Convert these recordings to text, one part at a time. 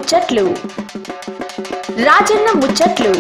ముచ్చట్లు రాజన్న ముచ్చట్లు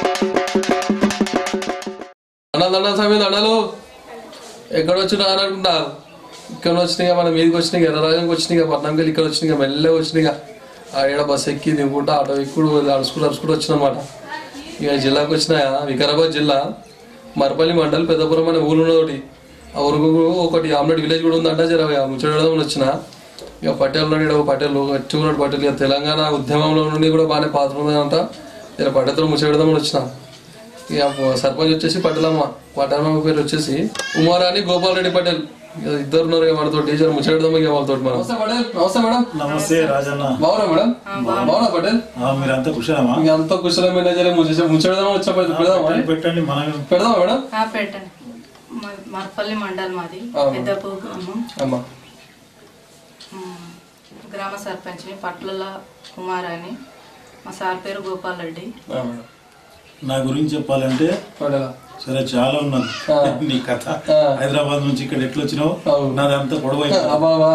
దండాలు దండాలు స్వామి దండాలు ఎక్కడ వచ్చినా అని అనుకుంటారు ఇక్కడ వచ్చినాయి మన మీదకి వచ్చినాయి ఎర్రరాజంకి వచ్చినాయి పట్నంకి వెళ్ళి ఇక్కడ వచ్చినాయి మెల్లగా వచ్చినాయి ఆ ఏడ బస్ ఎక్కి దిగుకుంటా ఆటో ఎక్కుడు అడుచుకుంటూ అడుచుకుంటూ వచ్చినమాట ఇక జిల్లాకు వచ్చిన వికారాబాద్ జిల్లా మరపల్లి మండల్ పెద్దపురం అనే ఊరు ఉన్నది ఆ ఊరుకు ఒకటి ఆమ్లెట్ విలేజ్ కూడా ఉందంట జర ముచ్చడదామని వచ్చిన ఇక పటేల్ ఉన్నాడు ఈడ ఓ పటేల్ వచ్చి ఉన్నాడు పటేల్ ఇక తెలంగాణ ఉద్యమంలో నుండి కూడా బాగానే పాత్ర ఉందంట జర పటేల్తో ముచ్చడదామని వచ్చిన ఇక సర్పంచ్ వచ్చేసి పటేలమ్మ పటేలమ్మ పేరు వచ్చేసి ఉమారాణి గోపాల్ రెడ్డి పటేల్ ఇక ఇద్దరు ఉన్నారు ఇక మనతో టీచర్ ముచ్చడదాం ఇక వాళ్ళతో మనం నమస్తే పటేల్ నమస్తే మేడం నమస్తే రాజన్న బాగున్నా మేడం బాగున్నా పటేల్ ఆ, మీరంతా కుశలమా ఇంక అంతా కుశలం మేనేజర్ ముచ్చడదాం వచ్చా పెడదామా పెట్టండి మనం పెడదామా మేడం ఆ, పెట్టండి మ- మరపల్లి మండల్ మాది అవును. పెద్దపూ గ్రామం అమ్మా ఉమ్, గ్రామ సర్పంచ్ పట్లల కుమారాని మా సార్ పేరు గోపాల్ రెడ్డి ఆ మేడం నా గురించి చెప్పాలంటే పటేలా సరే చాలా ఉన్నది ఆ. నీ కథ ఆ. హైదరాబాద్ నుంచి ఇక్కడ ఎట్లా వచ్చినావు అవును. నాదంతా పొడవై అబ్బాబా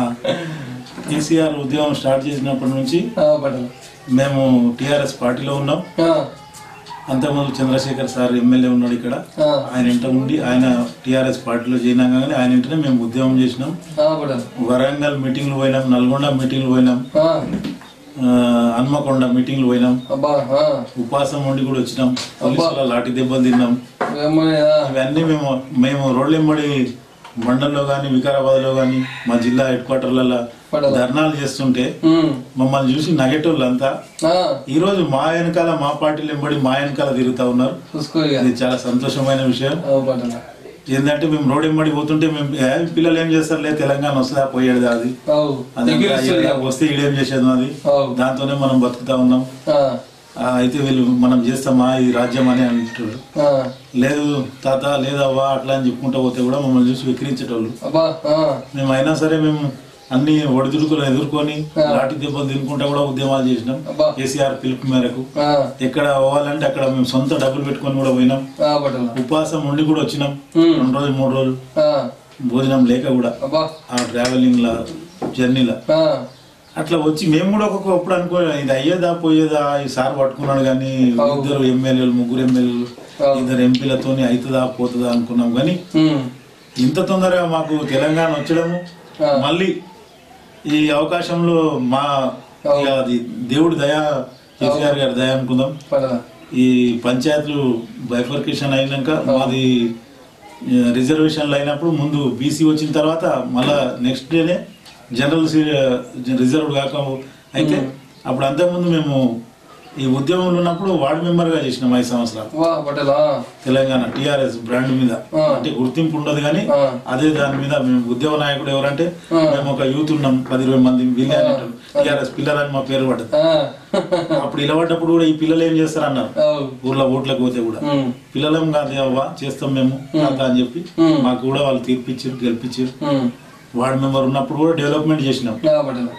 కేసీఆర్ ఉద్యమం స్టార్ట్ చేసినప్పటి నుంచి పటేల్ మేము టిఆర్ఎస్ పార్టీలో ఉన్నాం ఆ, అంతకుముందు చంద్రశేఖర్ సార్ ఎమ్మెల్యే ఉన్నాడు ఇక్కడ ఆ, ఆయన ఇంట ఉండి ఆయన టిఆర్ఎస్ పార్టీలో చేరినాం కానీ ఆయన ఇంటనే మేము ఉద్యమం చేసినాం ఆ, పటేల్ వరంగల్ మీటింగ్లు పోయినాం నల్గొండ మీటింగ్లు పోయినాం ఆ, ఆ, హన్మకొండ మీటింగ్లు పోయినాం అబ్బా ఆ, ఉపాసం ఉండి కూడా వచ్చినాం పోలీసుల లాఠీ దెబ్బలు తిన్నాం ఏమయ్య, ఆ, ఇవన్నీ మేము మేము రోడ్లెంబడి మండలంలో కానీ వికారాబాద్లో కానీ మా జిల్లా హెడ్ క్వార్టర్లలో పడవ. ధర్నాలు చేస్తుంటే ఉమ్, మమ్మల్ని చూసి నగేటోళ్ళంతా ఆ, ఈ రోజు మా వెనకాల మా పార్టీలు ఎంబడి మా వెనకాల తిరుగుతా ఉన్నారు చూసుకో ఇక ఇది చాలా సంతోషమైన విషయం ఆ, పటేల్ ఏంటంటే మేము రోడ్ ఎంబడి పోతుంటే మేము "ఏ, పిల్లలు ఏం చేస్తారులే తెలంగాణ వస్తుందా పోయేది అది అవు అది దగ్గర అంతా ఇస్తుంది. అయ్యా, వస్తే ఈడేం చేసేది అది అవు దాంతోనే మనం బతుకుతా ఉన్నాం ఆ, ఆ, అయితే వీళ్ళు మనం చేస్తామా ఈ రాజ్యం అని అంటారు ఆ, లేదు తాత లేదవ్వా అట్లా అని చెప్పుకుంటూ పోతే కూడా మమ్మల్ని చూసి విక్రించేటోళ్ళు అబ్బా ఆ, మేము అయినా సరే మేము అన్ని ఒడిదుడుకులు ఎదుర్కొని లాఠీ దెబ్బలు తినుకుంటా కూడా ఉద్యమాలు చేసినాం అబ్బా. కేసీఆర్ పిలుపు మేరకు ఆ, ఎక్కడ పోవాలంటే అక్కడ మేము సొంత డబ్బులు పెట్టుకొని కూడా పోయినాం ఆ, పటేల్ ఉపవాసం ఉండి కూడా వచ్చినాం ఉమ్. రెండు రోజులు మూడు రోజులు ఆ, భోజనం లేక కూడా అబ్బా ఆ ట్రావెలింగ్ లా జర్నీలా ఆ, అట్లా వచ్చి మేము కూడా ఒక్కొక్కప్పుడు అనుకో ఇది అయ్యేదా పోయేదా ఈ సార్ పట్టుకున్నాడు కానీ ఇద్దరు ఎమ్మెల్యేలు ముగ్గురు ఎమ్మెల్యేలు ఇద్దరు ఎంపీలతోని అవుతుందా పోతుందా అనుకున్నాం కానీ ఉమ్, ఇంత తొందరగా మాకు తెలంగాణ వచ్చడము మళ్ళీ ఈ అవకాశంలో మా ఇక అది దేవుడి దయా కేసీఆర్ గారి దయ అనుకుందాం పటేల్ ఈ పంచాయతీలు బైఫర్కేషన్ అయినాక మాది రిజర్వేషన్లు అయినప్పుడు ముందు బీసీ వచ్చిన తర్వాత మళ్ళా నెక్స్ట్ డేనే జనరల్ రిజర్వ్ కాక అయితే అప్పుడు అంతకుముందు మేము ఈ ఉద్యమంలో ఉన్నప్పుడు వార్డు మెంబర్గా చేసినాం ఐదు సంవత్సరాలు వా పటేల్ ఆ, తెలంగాణ టిఆర్ఎస్ బ్రాండ్ మీద ఆ. అంటే గుర్తింపు ఉండదు కానీ ఆ. అదే దాని మీద మేము ఉద్యమ నాయకుడు ఎవరంటే మేము ఒక యూత్ ఉన్నాం పది ఇరవై మంది వీళ్ళే అనేటోళ్ళు టిఆర్ఎస్ పిల్లర్ అని మా పేరు పడ్డది ఆ, అప్పుడు నిలబడ్డప్పుడు కూడా ఈ పిల్లలు ఏం చేస్తారు అన్నారు అవు ఊర్లో ఓట్లకు పోతే కూడా ఉమ్, పిల్లలం కాదు అవ్వా చేస్తాం మేము తాత అని చెప్పి మాకు కూడా వాళ్ళు తీర్పిచ్చారు గెలిపించారు ఉమ్, వార్డు మెంబర్ ఉన్నప్పుడు కూడా డెవలప్మెంట్ చేసినాం ఆ, పటేల్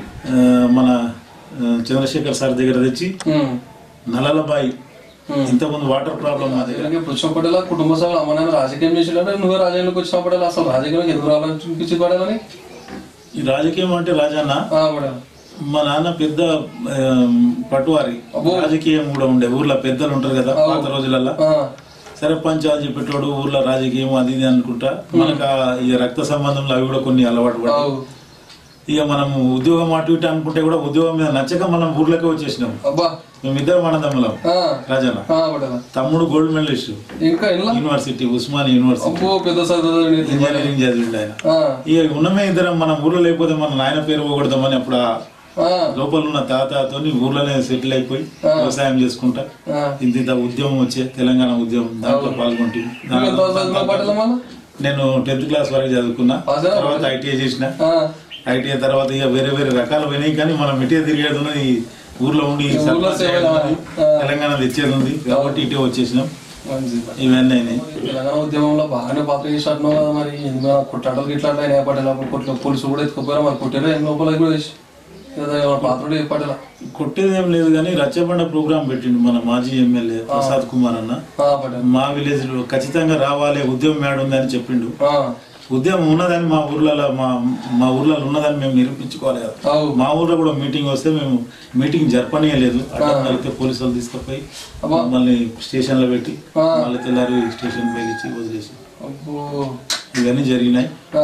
ఆ, మన ఆ, చంద్రశేఖర్ సార్ దగ్గర తెచ్చి ఉమ్, నల్లలబాయి ఇంతకుముందు వాటర్ ప్రాబ్లం మా దగ్గర దగ్గరికి పుష్ప పటేల్ కుటుంబ సభ్యులు అమ్మ నాన్న రాజకీయం చేసిండే నువ్వే రాజకీయంలోకి వచ్చిన పటేల్ అసలు రాజకీయంలోకి ఎందుకు రావాలనిపించి పడేదని ఈ రాజకీయం అంటే రాజన్న ఆ, పటేల్ మా నాన్న పెద్ద ఆ, పటువారి రాజకీయం కూడా ఉండే ఊర్లో పెద్దలు ఉంటారు కదా పాత రోజులల్లో ఆ, సర్పంచాలు చెప్పేటోడు ఊర్లో రాజకీయం అది ఇది అనుకుంటా మనకు ఆ ఈ రక్త సంబంధంలో అవి కూడా కొన్ని అలవాటు పడ్డాయి అవు ఇక మనం ఉద్యోగం అటు ఇటు అనుకుంటే కూడా ఉద్యోగం మీద నచ్చక మనం ఊర్లోకి వచ్చేసినాం అబ్బా మేమిద్దరం అన్నదమ్ములం ఆ, రాజన్న ఆ, పటేల్ తమ్ముడు గోల్డ్ మెడలిస్ట్ ఇంకా ఇలా యూనివర్సిటీ ఉస్మాన్ యూనివర్సిటీ అబ్బో పెద్ద చదువు ఇంజనీరింగ్ చదివిండు ఆయన ఆ, ఇక ఉన్నమే ఇద్దరం మనం ఊర్లో లేకపోతే మన నాయన పేరు పోగొడదామని అప్పుడు ఆ ఆ, లోపల ఉన్న తాతతోని ఊర్లోనే సెటిల్ అయిపోయి వ్యవసాయం చేసుకుంటా ఆ. ఇంత ఇంత ఉద్యమం వచ్చే తెలంగాణ ఉద్యమం దాంట్లో పాల్గొంటే నువ్వు ఎంత చదువుకున్నావు పటేల్ మన నేను టెన్త్ క్లాస్ వరకు చదువుకున్నా పాస్ అయ్యావా? తర్వాత ఐటీఐ చేసిన ఆ, ఐటీఐ తర్వాత ఇక వేరే వేరే రకాలు పోయినాయి కానీ మనం ఇటే తిరిగేది ఉన్నది ఈ ఊర్లో ఉండి ఈ సర్పంచ్ సేవ అయ్యేది ఉంది. ఆ. తెలంగాణ తెచ్చేది ఉంది కాబట్టి ఇటే వచ్చేసినాం మంచిది ఇవన్నీ అయినాయి తెలంగాణ ఉద్యమంలో బాగానే పాత్ర చేసినట్టున్నావు కదా మరి ఎందుకు కొట్టాటలు గిట్లా అంటే పటేల్ అప్పుడు కొట్ల పోలీసులు కూడా ఎత్తుకుపోయారు మరి కొట్టారు ఏం లోపల కూడా వేసి ఏదో ఏమైనా పాత్రుడు పటేల కొట్టేది ఏం లేదు కానీ రచ్చబండ ప్రోగ్రామ్ పెట్టిండు మన మాజీ ఎమ్మెల్యే ప్రసాద్ కుమార్ అన్న పటేల్ మా విలేజ్ లో ఖచ్చితంగా రావాలి ఉద్యమం మేడ ఉందని చెప్పిండు ఆ, ఉద్యమం ఉన్నదని మా ఊర్లలో మా మా ఊర్లలో ఉన్నదని మేము నిరూపించుకోవాలి కదా అవు. మా ఊర్లో కూడా మీటింగ్ వస్తే మేము మీటింగ్ జరపనీయలేదు అడ్డం కలిగితే పోలీసు వాళ్ళు తీసుకుపోయి అబ్బా. మళ్ళీ స్టేషన్ లో పెట్టి ఆ. మళ్ళీ తెల్లారి స్టేషన్ ఇచ్చి వదిలేసి అబ్బో ఇవన్నీ జరిగినాయి ఆ.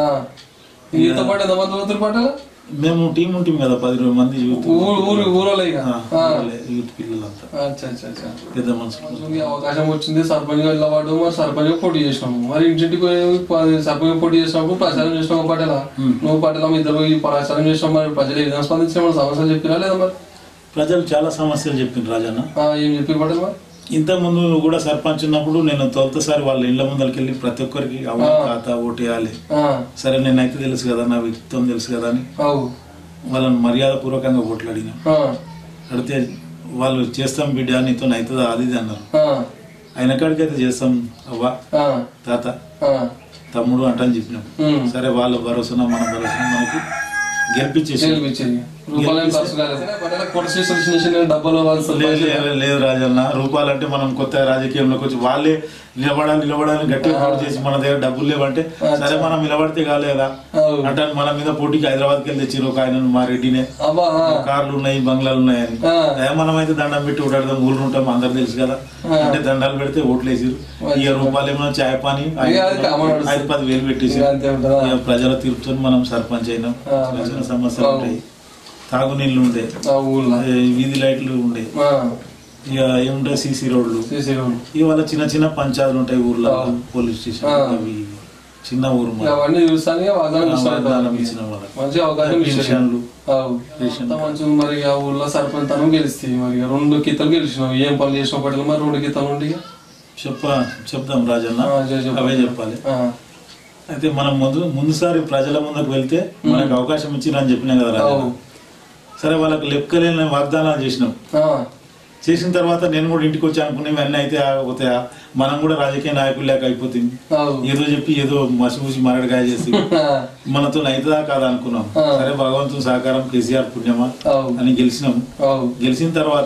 ఈత పాట ఎంతమంది పోతురు పాటలు మేము టీం ఉంటాం కదా పది ఇరవై మంది యూత్ ఊరు ఊరు ఊరోలే ఇక ఆ, ఆ. ఊర్లో యూత్ పిల్లలంతా అచ్చా అచ్చా అచ్చా పెద్ద మనుషులు మనకి అవకాశం వచ్చింది సర్పంచ్ గా నిలబడ్డాము మరి సర్పంచ్ గా పోటీ చేసినాము మరి ఇంటింటికి పోయి ప- సర్పంచ్ గా పోటీ చేసినప్పుడు ప్రచారం చేసినావు పటేలా నువ్వు పటేలా మీ ఇద్దరు పోయి ప్రచారం చేసినావు మరి ప్రజలు ఏ విధంగా స్పందించిన మన సమస్యలు చెప్పినా లేదా మరి ప్రజలు చాలా సమస్యలు చెప్పిండ్రు రాజన్న ఆ, ఏం చెప్పి పటేల్ మరి ఇంతకుముందు కూడా సర్పంచ్ ఉన్నప్పుడు నేను తొలతసారి వాళ్ళ ఇళ్ళ ముందరికి వెళ్ళి ప్రతి ఒక్కరికి అవ్వ తాత ఓటేయాలి ఆ, సరే నేనైతే తెలుసు కదా నా వ్యక్తిత్వం తెలుసు కదా అని అవు వాళ్ళని మర్యాద పూర్వకంగా ఓట్లు అడిగినాం ఆ, అడిగితే వాళ్ళు చేస్తాం బిడ్డ నీతో అవుతుందా అది ఇది అన్నారు ఆ, ఆయన కాడికైతే చేస్తాం అవ్వ ఆ, తాత ఆ, తమ్ముడు అంటని చెప్పినాం ఉమ్. సరే వాళ్ళ భరోసా మన భరోసా మనకి గెలిపించేసి గెలిపించింది రూపాయలు ఖర్చు కాలేదు పటేల కొత్త శిష్యులు చిన్న చిన్న డబ్బులు వాళ్ళు లేదు లేదు, లేదు రాజన్న రూపాయలంటే మనం కొత్త రాజకీయంలోకి వచ్చి వాళ్ళే నిలబడాలి నిలబడాలని గట్టిగా పోటీ చేసి మన దగ్గర డబ్బులు లేవంటే సరే మనం నిలబడితే కాలేదా అవు. అంటే మన మీద పోటీకి హైదరాబాద్కి వెళ్ళి తెచ్చిరు ఒక ఆయన మా రెడ్డినే అబ్బా ఆ, కార్లు ఉన్నాయి బంగ్లాలు ఉన్నాయని ఆ. ఏ మనమైతే దండం పెట్టి ఓటాడదాం ఊళ్ళు ఉంటాం అందరు తెలుసు కదా అంటే దండాలు పెడితే ఓట్లు వేసిరు ఇక రూపాయలు ఏమైనా చాయ్ పాని ఇక అది కామన్ నడుస్తుంది. ఐదు పది వేలు పెట్టేసి ఇక అంతే ఉంటుందా? ఇక ప్రజల తీర్పుతో మనం సర్పంచ్ అయినాం ఆ. చిన్న చిన్న సమస్యలు ఉంటాయి తాగునీళ్ళు ఉండే ఆ ఊళ్ళో ఏ వీధి లైట్లు ఉండే ఆ, ఇక ఏముంటాయి సీసీ రోడ్లు చేసే వాళ్ళు. ఇవాళ చిన్న చిన్న పంచాయతీలు ఉంటాయి ఊర్లో ఆ. పోలీస్ స్టేషన్ ఆ. అవి చిన్న ఊరు ఇక మాది. అవన్నీ చూస్తాను ఇక వాగ్దానం ఆ, ఇస్తాను వాగ్దానం ఇచ్చిన వాళ్ళకి. మంచి అవకాశం ఇచ్చారు పెన్షన్లు. అవు. అంతా మంచిగా మరి ఆ ఊళ్ళో సర్పంచ్ తనం గెలిస్తే మరి ఇక రెండు కితలు గెలిచినావు ఏం పనులు చేసినప్పటికీ మరి రెండు కితలు ఉండి ఇక. చెప్ప చెప్దాం రాజన్న ఆ, చెప్పు, చెప్పు. అవే చెప్పాలి ఆ, అయితే మనం ముందు ముందుసారి ప్రజల ముందుకు వెళ్తే మనకు అవకాశం ఇచ్చిరని చెప్పినాం కదా రాజన్న అవు. సరే వాళ్ళకి లెక్కలేని వాగ్దానాలు చేసినాం ఆ, చేసిన తర్వాత నేను కూడా ఇంటికి వచ్చి అనుకునేవి అన్నీ అయితే ఆగపోతాయా మనం కూడా రాజకీయ నాయకులు లేక అయిపోతుంది అవు. ఏదో చెప్పి ఏదో మసిమూసి మరడికాయ చేసి ఆ, మనతో అవుతుందా కాదా అనుకున్నాం ఆ. సరే భగవంతుని సహకారం కేసీఆర్ పుణ్యమా అవు. అని గెలిచినాం అవు. గెలిచిన తర్వాత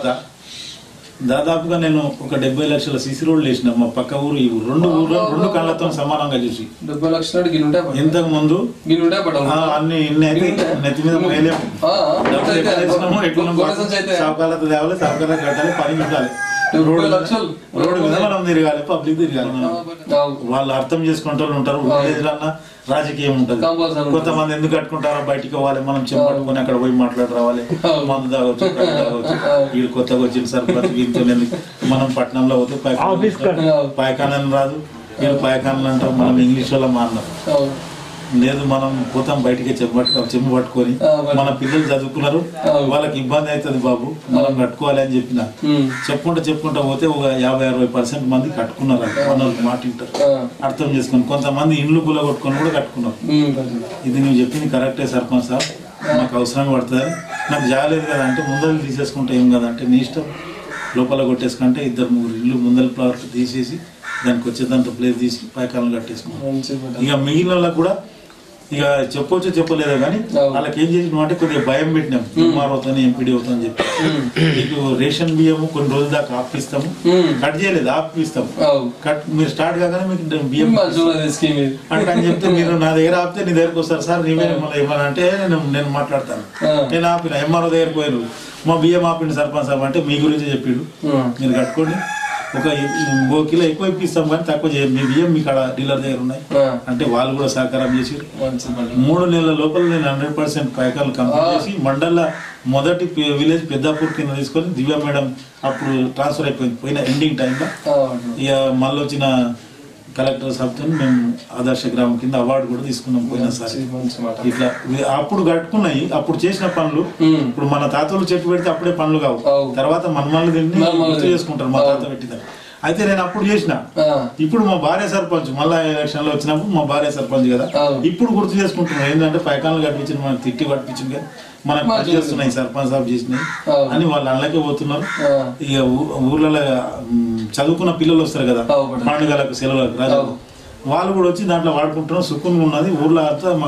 దాదాపుగా నేను ఒక డెబ్బై లక్షల సీసీ రోడ్లు వేసిన మా పక్క ఊరు ఈ ఊరు రెండు ఊర్లు రెండు కళ్ళతో సమానంగా చూసి డెబ్బై లక్షలు గిన్నె ఉంటాయి పట్టు. ఇంతకు ముందు గిన్నె ఉంటాయి పట్టాలి ఆ, అన్ని ఇన్ని అయితే నెత్తి మీద పోయలేము డబ్బులు ఎక్కడ తెచ్చినామో ఎట్లున్నామో సావుకాలతో తేవాలి సావుకాలతో కట్టాలి పని ఉండాలి డెబ్బై లక్షలు రోడ్డు మీద మనం తిరగాలి పబ్లిక్ తిరగాలి మనం. అవు. వాళ్ళు అర్థం చేసుకుంటూ ఉంటారు విలేజ్లన్నా రాజకీయం ఉంటుంది Compulsory కొంతమంది ఎందుకు కట్టుకుంటారో బయటికి పోవాలి మనం చెప్పట్టుకుని అక్కడ పోయి మాట్లాడి రావాలి మందు తాగొచ్చు కళ్ళు తాగొచ్చు వీడు కొత్తగా వచ్చిన సర్పంచ్ వీటితో ఎందుకు మనం పట్టణంలో పోతే పాయకాన పాయకానని రాదు వీళ్ళు పాయకానలు అంటాం మనం ఇంగ్లీష్ వల్ల మాన్నాం అవు. లేదు మనం పోతాం బయటికి చెంపట్టు చెంపు పట్టుకొని ఆ, మరి. మన పిల్లలు చదువుకున్నారు వాళ్ళకి ఇబ్బంది అవుతుంది బాబు మనం కట్టుకోవాలి అని చెప్పిన ఉమ్. చెప్పుకుంటా చెప్పుకుంటా పోతే ఒక యాభై అరవై పర్సెంట్ మంది కట్టుకున్నారు అంట. మన వాళ్ళు మాట వింటారు ఆ. అర్థం చేసుకొని కొంతమంది ఇండ్లు గుల కొట్టుకొని కూడా కట్టుకున్నారు ఉమ్, పట్టు. ఇది నువ్వు చెప్పింది కరెక్టే సర్పంచ్ సార్ నాకు అవసరం పడుతుంది నాకు జాలేదు కదా అంటే ముందర తీసేసుకుంటే ఏం కదా అంటే నీ ఇష్టం లోపల కొట్టేసుకుంటే ఇద్దరు ముగ్గురు ఇల్లు ముందర ఫ్లవర్ తీసేసి దానికి వచ్చేదంత ప్లేస్ తీసి పైకాలను కట్టేసుకున్నాం మంచిగా పట్టు. ఇక మిగిలిన వాళ్ళకు కూడా ఇక చెప్పొచ్చు చెప్పలేదో కానీ అవును. వాళ్ళకి ఏం చేసినాం అంటే కొద్దిగా భయం పెట్టినాం ఎంఆర్ అవుతాను ఎంపీడీ అవుతాను చెప్పి మీకు రేషన్ బియ్యము కొన్ని రోజుల దాకా ఆపిస్తాము ఉమ్. కట్ చేయలేదు ఆపిస్తాము అవు. కట్ మీరు స్టార్ట్ కాగానే మీకు బియ్యం మంచిగా ఉన్నది స్కీమ్ ఇది అంటే అని చెప్తే మీరు నా దగ్గర ఆపితే నీ దగ్గరకు వస్తారు సార్ నీవే మళ్ళీ ఏమన్నా అంటే నేను నేను మాట్లాడతాను ఆ. నేను ఆపిన ఎంఆర్ఓ దగ్గర పోయారు మా బియ్యం ఆపిండు సర్పంచ్ సార్ అంటే మీ గురించి చెప్పిండు ఉమ్. మీరు కట్టుకోండి ఒక ఓ కిలో ఎక్కువ ఇప్పిస్తాం కానీ తక్కువ చేయం మీ బియ్యం మీ కాడ డీలర్ దగ్గర ఉన్నాయి ఆ. అంటే వాళ్ళు కూడా సహకారం చేసి మంచిగా పట్టు. మూడు నెలల లోపల నేను హండ్రెడ్ పర్సెంట్ పైకాలు కంప్లీట్ చేసి మండల మొదటి పి- విలేజ్ పెద్దాపూర్ కింద తీసుకొని దివ్య మేడం అప్పుడు ట్రాన్స్ఫర్ అయిపోయింది పోయిన ఎండింగ్ టైంలో ఆ, పట్టు. ఇక మళ్ళీ వచ్చిన కలెక్టర్ సభ్యుతో మేము ఆదర్శ గ్రామం కింద అవార్డు కూడా తీసుకున్నాం పోయినసారి మంచి మాట ఇట్లా ఇవి అప్పుడు కట్టుకున్నాయి అప్పుడు చేసిన పనులు ఉమ్. ఇప్పుడు మన తాతలు చెట్టు పెడితే అప్పుడే పనులు కావు అవు. తర్వాత మనమల్ని తిని మనమల్ని గుర్తు చేసుకుంటారు మా తాత పెట్టిన అయితే నేను అప్పుడు చేసిన ఆ, ఇప్పుడు మా భార్య సర్పంచ్ మళ్ళా ఎలక్షన్ లో వచ్చినప్పుడు మా భార్య సర్పంచ్ కదా అవును. ఇప్పుడు గుర్తు చేసుకుంటున్నాం ఏంటంటే పైకాన్లు కట్టించిన మనకు తిట్టి పట్టించింది కదా మనకు మంచిగా పని చేస్తున్నాయి సర్పంచ్ సాబ్ చేసినాయి అవును. అని వాళ్ళు అల్లకే పోతున్నారు ఆ. ఇక ఊ- ఊర్లలో మ్, చదువుకున్న పిల్లలు వస్తారు కదా అవును, మేడం. పండుగలకు సెలవులకు రాజు అవును. వాళ్ళు కూడా వచ్చి దాంట్లో వాడుకుంటున్నాం సుఖంగా ఉన్నది ఊర్లో అంతా మాకు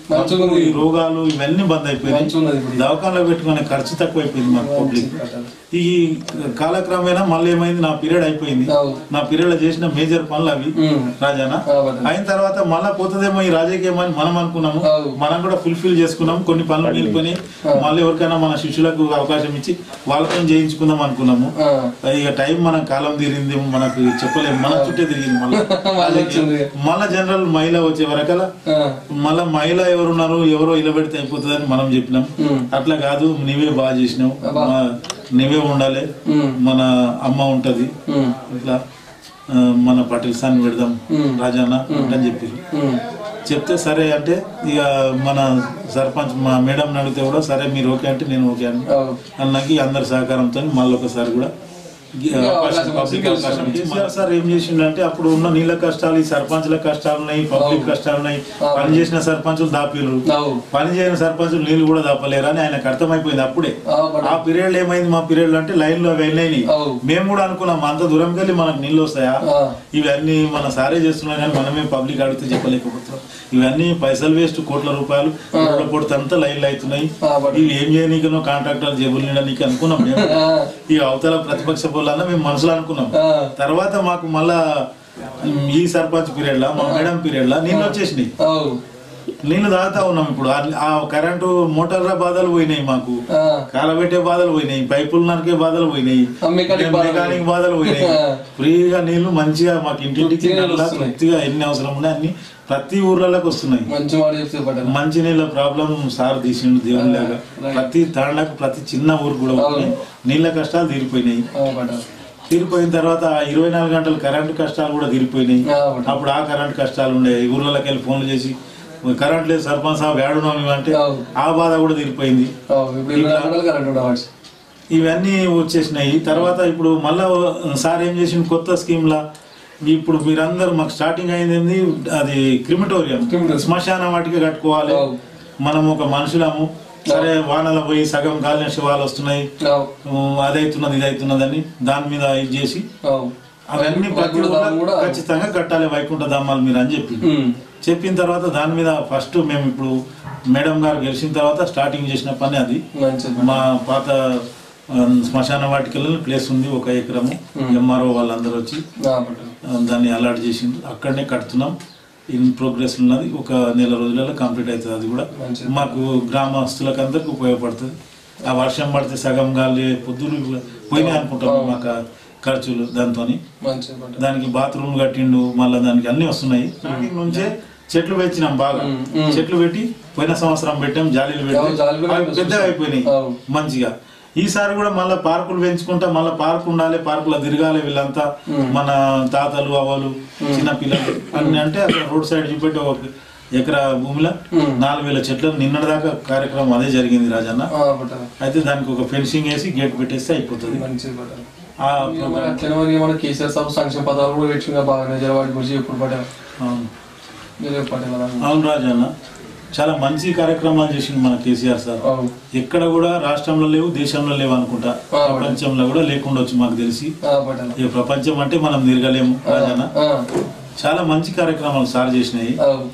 మంచిగా ఉంది. ఈ రోగాలు ఇవన్నీ బంద్ మంచిగా ఉన్నది అయిపోయింది ఇప్పుడు. దవాఖానలో పెట్టుకునే ఖర్చు తక్కువ అయిపోయింది మాకు పబ్లిక్ ఈ కాలక్రమేణా మళ్ళీ ఏమైంది నా పీరియడ్ అయిపోయింది అవు. నా పీరియడ్ లో చేసిన మేజర్ పనులు అవి ఉమ్. రాజానా కాబట్టి. అయిన తర్వాత మళ్ళా పోతుందేమో ఈ రాజకీయం అని మనం అనుకున్నాము అవు. మనం కూడా ఫుల్ఫిల్ చేసుకున్నాం కొన్ని పనులు నిలుపుకొని మళ్ళీ ఎవరికైనా మన శిష్యులకు అవకాశం ఇచ్చి వాళ్ళతో చేయించుకుందాం అనుకున్నాము ఆ. ఇక టైం మన కాలం తిరిగింది మనకు చెప్పలేము మన చుట్టే తిరిగింది మళ్ళీ మళ్ళీ వచ్చింది. మళ్ళా జనరల్ మహిళ వచ్చే వరకలా ఆ. మళ్ళా మహిళ ఎవరున్నారు ఎవరో ఇలా పెడితే అయిపోతుందని మనం చెప్పినాం ఉమ్. అట్లా కాదు నీవే బాగా చేసినావు అబ్బా. మా- నీవే ఉండాలి ఉమ్. మన అమ్మ ఉంటది ఉమ్. ఇట్లా ఆ, మన పటేల్ సాన్ పెడదాం ఉమ్. రాజానా అని చెప్పారు ఉమ్. చెప్తే సరే అంటే ఇక మన సర్పంచ్ మా మేడం అడిగితే కూడా సరే మీరు ఓకే అంటే నేను ఓకే అని అవు. అన్నకి అందరి సహకారంతో మళ్ళీ ఒకసారి కూడా గి- ఇంకా అవకాశం అవకాశం పబ్లిక్ ఇచ్చి అవకాశం ఇచ్చి కేసీఆర్ సార్ ఏం చేసిండంటే అప్పుడు ఉన్న నీళ్ళ కష్టాలు ఈ సర్పంచ్ల కష్టాలు ఉన్నాయి పబ్లిక్ అవును. కష్టాలు ఉన్నాయి అవును. పని చేసిన సర్పంచులు దాపిర్రు అవు. పని చేయని సర్పంచులు నీళ్లు కూడా దాపలేరు అని ఆయనకు అర్థమైపోయింది అప్పుడే అవు పడ- ఆ పీరియడ్ ఏమైంది మా పీరియడ్ అంటే లైన్ లో వెళ్ళినాయి అవు. మేము కూడా అనుకున్నాం అంత దూరంకి వెళ్ళి మనకు నీళ్ళు వస్తాయా ఆ. ఇవన్నీ మన సారే చేస్తున్నాం కానీ మనమే పబ్లిక్ అడిగితే చెప్పలేకపోతున్నాం ఇవన్నీ పైసలు వేస్ట్ కోట్ల రూపాయలు రోడ్ల పొడితంతా లైన్లు అవుతున్నాయి ఆ, బట్- ఇవి ఏం చేయనీకనో కాంట్రాక్టర్లు జేబులు నిండనీకి అనుకున్నాం మేము ఆ. ఈ అవతల ప్రతిపక్ష పోలన్నా మేము మనసులో అనుకున్నాం ఆ. తర్వాత మాకు మళ్ళా ఉమ్, ఈ సర్పంచ్ పీరియడ్ లా మా మేడం పీరియడ్ లా నీళ్ళు వచ్చేసినాయి అవు. నీళ్లు తాగుతా ఉన్నాం ఇప్పుడు ఆ- ఆ కరెంటు మోటార్ల బాధలు పోయినాయి మాకు ఆ. కాలబెట్టే బాధలు పోయినాయి పైపులు నరికే బాధలు పోయినాయి ఆ మెకానిక్ బాధలు మెకానిక్ బాధలు పోయినాయి ఆ. ఫ్రీగా నీళ్లు మంచిగా మాకు ఇంటింటికి తృప్తిగా నల్లా వస్తున్నాయి. తృప్తిగా ఎన్ని అవసరం ఉన్నాయి అన్ని ప్రతి ఊర్లలోకి వస్తున్నాయి మంచి మాట చెప్తే పడ్డా మంచి నీళ్ళ ప్రాబ్లం సార్ తీసిండు దేవుని లాగా రైట్. ప్రతి తాండకు ప్రతి చిన్న ఊరు కూడా ఉన్నాయి నీళ్ళ కష్టాలు తీరిపోయినాయి పడ్డా తీరిపోయిన తర్వాత ఆ ఇరవై నాలుగు గంటల కరెంటు కష్టాలు కూడా తీరిపోయినాయి ఆ, ఒకటి. అప్పుడు ఆ కరెంట్ కష్టాలు ఉండే ఊర్లలోకి వెళ్ళి ఫోన్లు చేసి కరెంట్ లేదు సర్పంచ్ సాబ్ ఏడున్నాం అంటే అవును. ఆ బాధ కూడా తీరిపోయింది అవు. ఇప్పుడు ఇరవై నాలుగు గంటలు కరెంట్ ఉండవచ్చు ఇవన్నీ వచ్చేసినాయి తర్వాత ఇప్పుడు మళ్ళా సార్ ఏం చేసిండు కొత్త స్కీమ్ లా ఇప్పుడు మీరందరూ మాకు స్టార్టింగ్ అయింది ఏంది అది క్రిమిటోరియం క్రిమిటోరియం. శ్మశాన వాటికి కట్టుకోవాలి అవును. మనం ఒక మనుషులము సరే వానలో పోయి సగం కాలిన శివాలు వస్తున్నాయి అవు. ఉమ్, అదైతున్నది ఇది అవుతున్నదని దాని మీద ఇది చేసి అవు. అవన్నీ ప్రతి వైకుంఠ ధామం ఊర్లో కూడా ఖచ్చితంగా కట్టాలి వైకుంఠ ధామాలు మీరు అని చెప్పి ఉమ్. చెప్పిన తర్వాత దాని మీద ఫస్ట్ మేము ఇప్పుడు మేడం గారు గెలిచిన తర్వాత స్టార్టింగ్ చేసిన పని అది మంచిది మా పాత ఆ, శ్మశాన వాటికల్లో ప్లేస్ ఉంది ఒక ఎకరము ఎంఆర్ఓ వాళ్ళందరూ వచ్చి ఆ, పడ్డా. ఆ, దాన్ని అలాట్ చేసిండ్రు అక్కడనే కడుతున్నాం ఇన్ ప్రోగ్రెస్ ఉన్నది ఒక నెల రోజులలో కంప్లీట్ అవుతుంది అది కూడా మంచిది. మాకు గ్రామస్తులకు అందరికి ఉపయోగపడుతుంది ఆ వర్షం పడితే సగం గాలి పొద్దులు పోయినాయి అనుకుంటాం మాకు ఆ ఖర్చులు దాంతో మంచిది పడ్డా. దానికి బాత్రూమ్ కట్టిండు మళ్ళీ దానికి అన్ని వస్తున్నాయి స్టార్టింగ్ నుంచే చెట్లు పెంచినాం బాగా ఉమ్, ఉమ్. చెట్లు పెట్టి పోయిన సంవత్సరం పెట్టాం జాలీలు అవును, పెట్టి జాలీలు అవి పెట్టి పెద్దగా అయిపోయినాయి అవును. మంచిగా ఈసారి కూడా మళ్ళీ పార్కులు పెంచుకుంటా మళ్ళీ పార్కు ఉండాలి పార్కులో తిరగాలి వీళ్ళంతా మన తాతలు అవ్వలు చిన్న పిల్లలు అన్ని అంటే అక్కడ రోడ్ సైడ్ చూపెట్టి ఒక ఎకరా భూమిలో నాలుగు వేల చెట్లు నిన్నటిదాకా కార్యక్రమం అదే జరిగింది రాజన్న ఆ, పడ్డా. అయితే దానికి ఒక ఫెన్సింగ్ వేసి గేట్ పెట్టేస్తే అయిపోతుంది మంచిది పడ్డా. ఆ ఇక మరి అట్లనే మరి మన కేసీఆర్ సాబ్ సంక్షేమ పదాలు కూడా పెట్టుకున్నా బాగా నిజవాడి గురించి ఎప్పుడు పడ్డా అవును. మీరు పడ్డా కదా అవును రాజన్న చాలా మంచి కార్యక్రమాలు చేసిండు మన కేసీఆర్ సార్ అవు. ఎక్కడ కూడా రాష్ట్రంలో లేవు దేశంలో లేవు అనుకుంటా ఆ. ప్రపంచంలో కూడా లేకుండొచ్చు మాకు తెలిసి ఆ, పడ్డా. ఈ ప్రపంచం అంటే మనం తిరగలేము రాజన్న ఆ, చాలా మంచి కార్యక్రమాలు సార్ చేసినాయి అవు.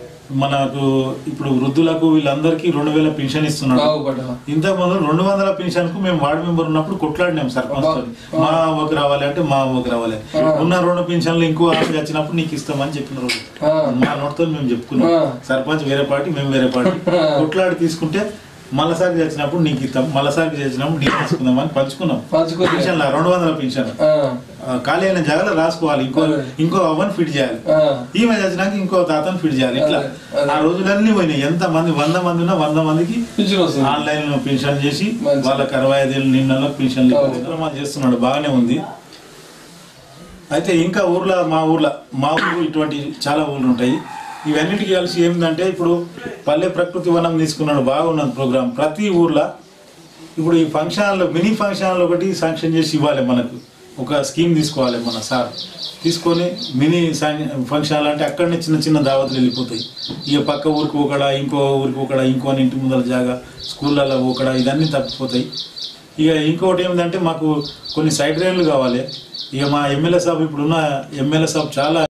మనకు ఇప్పుడు వృద్ధులకు వీళ్ళందరికీ రెండు వేల పెన్షన్ ఇస్తున్నాడు అవు పడ్డా. ఇంతకు ముందు రెండు వందల పెన్షన్ కు మేము వార్డు మెంబర్ ఉన్నప్పుడు కొట్లాడినాం సర్పంచ్ తోటి. మా ఓకి రావాలి అంటే మా ఓకి రావాలి ఉన్న రెండు పెన్షన్లు ఇంకో ఆమె వచ్చినప్పుడు నీకు ఇస్తామని చెప్పిన రోజు ఆ. మా నోటితో మేము చెప్పుకున్నాం ఆ. సర్పంచ్ వేరే పార్టీ మేము వేరే పార్టీ కొట్లాడి తీసుకుంటే మళ్ళసారి చేసినప్పుడు నీకు ఇస్తాం మళ్ళసారి చేసినప్పుడు నీకు తీసుకుందాం అని పంచుకున్నాం పంచుకోలేదు. పెన్షన్ రెండు వందల పెన్షన్ ఆ, ఆ, ఖాళీ అయిన జాగాలో రాసుకోవాలి ఇంకో ఇంకో అవ్వని ఫిట్ చేయాలి ఆ, ఈమె చచ్చినాక ఇంకో తాతను ఫిట్ చేయాలి ఇట్లా అదే, అదే. ఆ రోజులన్నీ పోయినాయి ఎంత మంది వంద మంది ఉన్నా వంద మందికి పింఛన్ వస్తుంది ఆన్లైన్ లో పెన్షన్ చేసి మంచిది. వాళ్ళకి అరవై ఐదేళ్ళు నిన్న పెన్షన్ కార్యక్రమాలు చేస్తున్నాడు బాగానే ఉంది అయితే ఇంకా ఊర్లో మా ఊర్లో మా ఊరు ఇటువంటి చాలా ఊర్లు ఉంటాయి ఇవన్నిటికి కలిసి ఏంటంటే ఇప్పుడు పల్లె ప్రకృతి వనం తీసుకున్నాడు బాగున్నది ప్రోగ్రామ్ ప్రతి ఊర్లో ఇప్పుడు ఈ ఫంక్షన్ హాల్లో మినీ ఫంక్షన్ హాల్ ఒకటి శాంక్షన్ చేసి ఇవ్వాలి మనకు ఒక స్కీమ్ తీసుకోవాలి మన సార్ తీసుకొని మినీ ఫంక్షన్ హాల్ అంటే అక్కడనే చిన్న చిన్న దావతులు వెళ్ళిపోతాయి ఇక పక్క ఊరికి ఒకడా ఇంకో ఊరికి ఒకడా ఇంకో ఇంటి ముందర జాగా స్కూళ్ళల్లో ఒకడా ఇదన్నీ తప్పిపోతాయి ఇక ఇంకోటి ఏంటంటే మాకు కొన్ని సైడ్ రైళ్లు కావాలి ఇక మా ఎమ్మెల్యే సాబ్ ఇప్పుడున్న ఎమ్మెల్యే సాబ్ చాలా